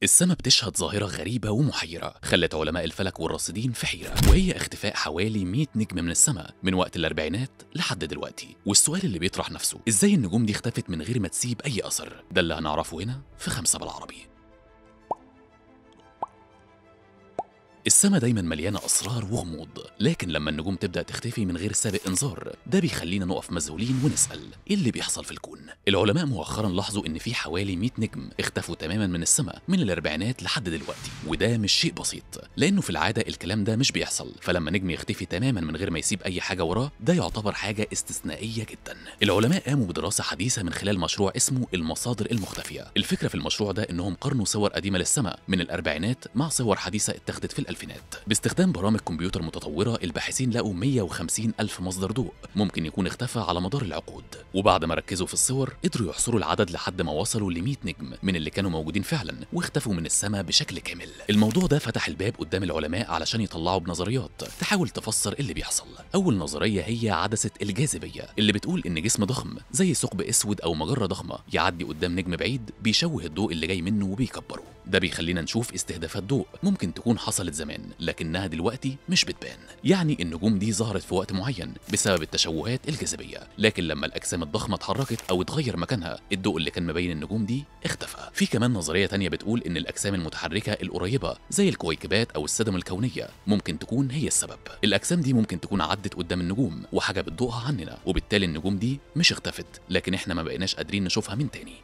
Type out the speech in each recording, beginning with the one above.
السماء بتشهد ظاهرة غريبة ومحيرة خلت علماء الفلك والراصدين في حيرة وهي اختفاء حوالي 100 نجم من السماء من وقت الأربعينات لحد دلوقتي والسؤال اللي بيطرح نفسه إزاي النجوم دي اختفت من غير ما تسيب أي أثر ده اللي هنعرفه هنا في خمسة بالعربي السما دايما مليانة أسرار وغموض لكن لما النجوم تبدأ تختفي من غير سابق إنذار ده بيخلينا نقف مذهولين ونسأل إيه اللي بيحصل في الكون العلماء مؤخرا لاحظوا إن في حوالي 100 نجم اختفوا تماما من السماء من الأربعينات لحد دلوقتي وده مش شيء بسيط لأنه في العادة الكلام ده مش بيحصل فلما نجم يختفي تماما من غير ما يسيب أي حاجة وراه ده يعتبر حاجة استثنائية جدا العلماء قاموا بدراسة حديثة من خلال مشروع اسمه المصادر المختفية الفكرة في المشروع ده إنهم قارنوا صور قديمة للسماء من الأربعينات مع صور حديثة اتخذت في الألفينات باستخدام برامج كمبيوتر متطورة الباحثين لقوا 150 ألف مصدر ضوء ممكن يكون اختفى على مدار العقود وبعد ما ركزوا في الصور قدروا يحصروا العدد لحد ما وصلوا ل 100 نجم من اللي كانوا موجودين فعلا واختفوا من السماء بشكل كامل الموضوع ده فتح الباب قدام العلماء علشان يطلعوا بنظريات تحاول تفسر اللي بيحصل أول نظرية هي عدسة الجاذبية اللي بتقول إن جسم ضخم زي ثقب أسود أو مجرة ضخمة يعدي قدام نجم بعيد بيشوه الضوء اللي جاي منه وبيكبره ده بيخلينا نشوف استهدافات ضوء ممكن تكون حصلت زمان لكنها دلوقتي مش بتبان يعني النجوم دي ظهرت في وقت معين بسبب التشوهات الجاذبية لكن لما الأجسام الضخمة اتحركت أو اتغير مكانها الضوء اللي كان مبين النجوم دي اختفى في كمان نظرية تانية بتقول إن الأجسام المتحركة القريبة زي الكويكبات أو السدم الكونية ممكن تكون هي السبب الأجسام دي ممكن تكون عدت قدام النجوم وحجبت ضوءها عننا وبالتالي النجوم دي مش اختفت لكن احنا ما بقيناش قادرين نشوفها من تاني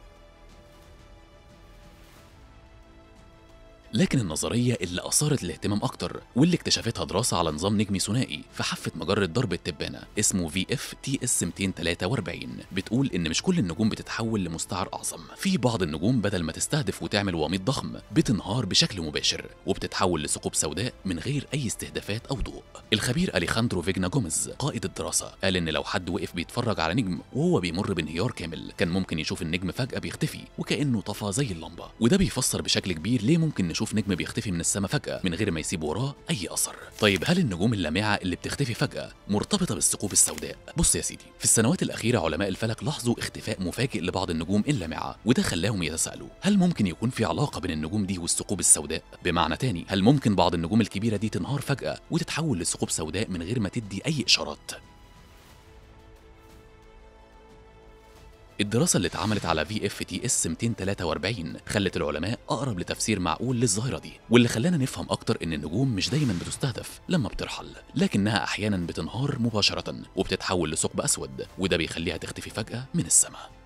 لكن النظرية اللي أثارت الاهتمام أكتر واللي اكتشفتها دراسة على نظام نجمي ثنائي في حافة مجرة درب التبانة اسمه في اف تي اس 243 بتقول إن مش كل النجوم بتتحول لمستعر أعظم في بعض النجوم بدل ما تستهدف وتعمل وميض ضخم بتنهار بشكل مباشر وبتتحول لثقوب سوداء من غير أي استهدافات أو ضوء الخبير أليخاندرو فيجنا جوميز قائد الدراسة قال إن لو حد وقف بيتفرج على نجم وهو بيمر بانهيار كامل كان ممكن يشوف النجم فجأة بيختفي وكأنه طفى زي اللمبة وده بيفسر بشكل كبير ليه ممكن نشوف نشوف نجم بيختفي من السماء فجأة من غير ما يسيب وراه أي أثر. طيب هل النجوم اللامعة اللي بتختفي فجأة مرتبطة بالثقوب السوداء؟ بص يا سيدي، في السنوات الأخيرة علماء الفلك لاحظوا اختفاء مفاجئ لبعض النجوم اللامعة، وده خلاهم يتساءلوا، هل ممكن يكون في علاقة بين النجوم دي والثقوب السوداء؟ بمعنى تاني، هل ممكن بعض النجوم الكبيرة دي تنهار فجأة وتتحول لثقوب سوداء من غير ما تدي أي إشارات؟ الدراسة اللي اتعملت على في اف تي اس 243 خلت العلماء أقرب لتفسير معقول للظاهرة دي واللي خلانا نفهم أكتر إن النجوم مش دايما بتستهدف لما بترحل لكنها أحيانا بتنهار مباشرة وبتتحول لثقب أسود وده بيخليها تختفي فجأة من السماء